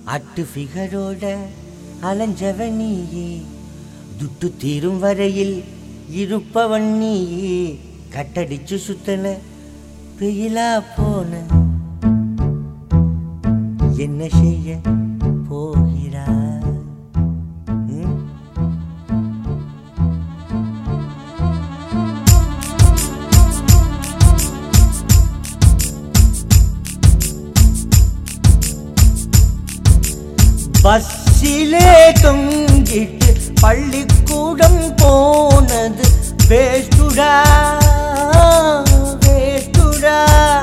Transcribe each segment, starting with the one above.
At ஃபிகரோட அலைஞ்சவன் நீயே துட்டு தீரும் வரையில் இருப்பவன் நீயே கட்டடிச்சு சுத்தன பெயிலா போன என்ன செய்ய போகிறாய் ம்? பஸ்ஸிலே தொங்கிட்டு பள்ளிக்கூடம் போனது வேஸ்டுடா வேஸ்டுடா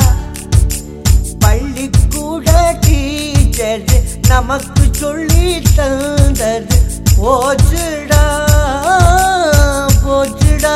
பள்ளிக்கூட டீச்சர் நமக்கு சொல்லி தந்தது போச்சுடா போச்சுடா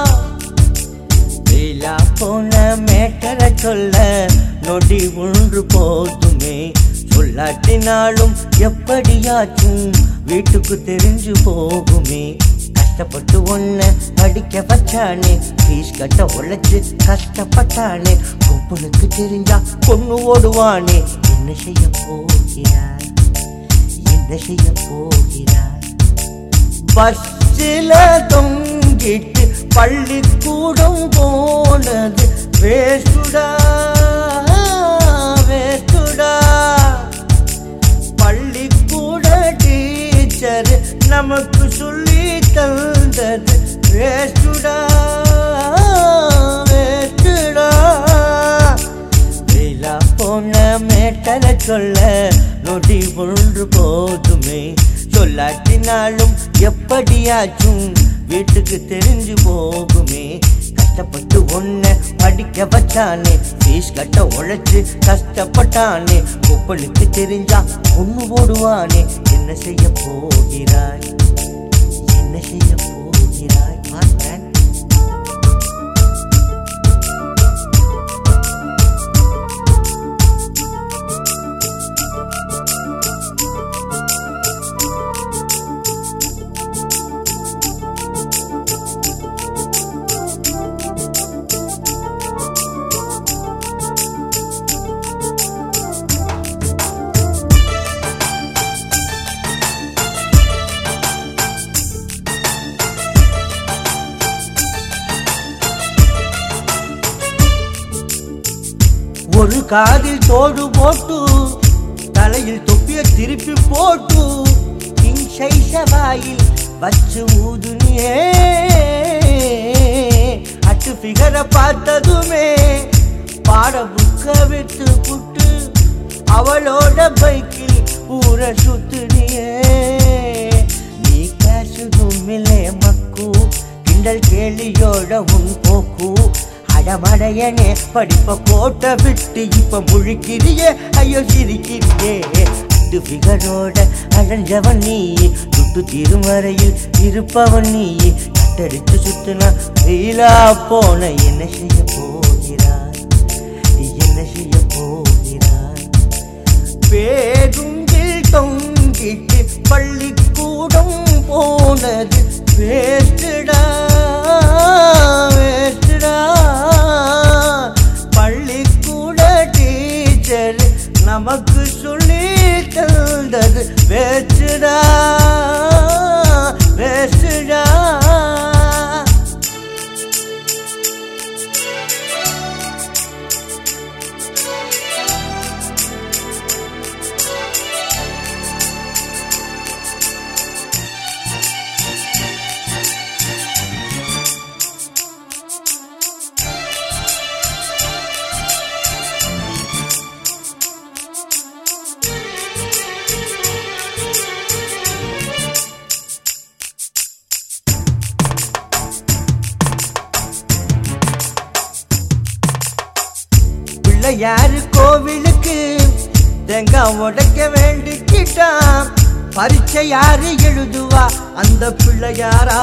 வீலா போன மேட்டரை சொல்ல நொடி ஒன்று போதுமே சொல்லாட்டினாலும் எப்படியாச்சும் வீட்டுக்கு தெரிஞ்சு போகுமே கஷ்டப்பட்டு ஒன்ன படிக்க வச்சானே ஃபீஸ் கட்ட உழைச்சு கஷ்டப்பட்டானே கொப்பனுக்கு தெரிஞ்சா பொண்ணு ஓடுவானே என்ன செய்ய போகிறாய் என்ன செய்ய போகிறாய் பஸ்ஸில தொங்கிட்டு பள்ளிக்கூடம் போனது வேஸ்டுடா வேஸ்டுடா பள்ளிக்கூட டீச்சர் நமக்கு சொல்லி தந்தது வேஸ்டுடா வேஸ்டுடா விழா போன மேட்டலை சொல்ல நொடி ஒன்று போதுமே சொல்லாட்டினாலும் எப்படியாச்சும் வீட்டுக்கு தெரிஞ்சு போகுமே கஷ்டப்பட்டு ஒன்ன படிக்க வச்சானே ஃபீஸ் கட்ட உழைச்சு கஷ்டப்பட்டானே ஒப்பனுக்கு தெரிஞ்சா ஒண்ணு ஓடுவானே என்ன செய்ய போகிறாய் என்ன செய்ய போகிறாய் பார்த்தேன் ஒரு காதில் தோடு போட்டு தலையில் தொப்பிய திருப்பி போட்டு கிங் சைசவாயில் வச்சு ஊதுனியே அட்டு ஃபிகரை பார்த்ததுமே பாட புக்க விட்டு புட்டு அவளோட பைக்கில் ஊர சுத்துனியே நீ காசுதும் இல்லை மக்கு கிண்டல் கேலியோட உன் போக்கு அடமடையனே படிப்ப கோட்ட விட்டு இப்ப முழிக்கிறியே ஐயோ சிரிக்கிறியே இது ஃபிகரோட அடைஞ்சவன் நீ துட்டு தீரும் வரையில் இருப்பவன் நீ கட்டடிச்சு சுத்துனா வெயிலா போன என்ன செய்ய போகிறாய் என்ன செய்ய போகிறாய் பேருந்தில் தொங்கிட்டு பள்ளிக்கூடம் போனது வேஸ்டடா வேஸ்டடா பள்ளிக்கூட டீச்சர் நமக்கு சொல்லி தந்தது வேஸ்டடா வேஸ்டடா பிள்ளையாரு கோவிலுக்கு தேங்காய் உடைக்க வேண்டிக்கிட்டான் பரீட்சை யாரு எழுதுவா அந்த பிள்ளையாரா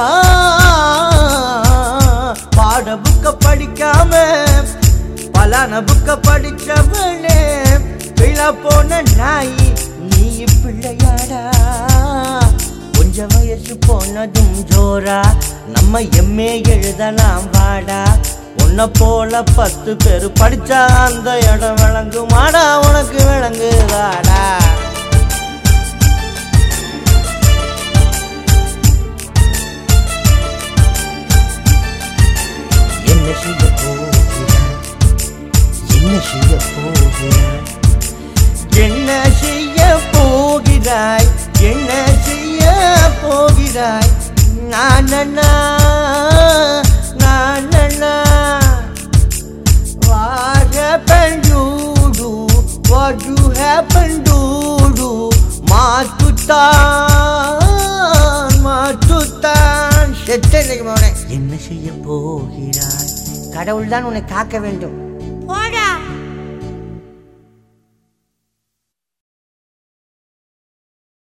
பாட புக்க படிக்காம பலான புக்க படிச்சவளே விழா போன நாய் நீ பிள்ளையாடா கொஞ்ச வயசு போனதும் ஜோரா நம்ம எம்ஏ எழுதலாம் வாடா உன்னை போல பத்து பேர் படிச்சா அந்த இடம் விளங்குமாடா உனக்கு விளங்குதாடா செய்ய போகிறாய் என்ன செய்ய போகிறாய் என்ன செய்ய போகிறாய் நானண்ணா நானண்ணா What happened to do? What you happened to do? மாத்துத்தான் மாத்துத்தான் செத்த இன்னைக்கு மகனே என்ன செய்ய போகிறாய் கடவுள் தான் உன்னை காக்க வேண்டும்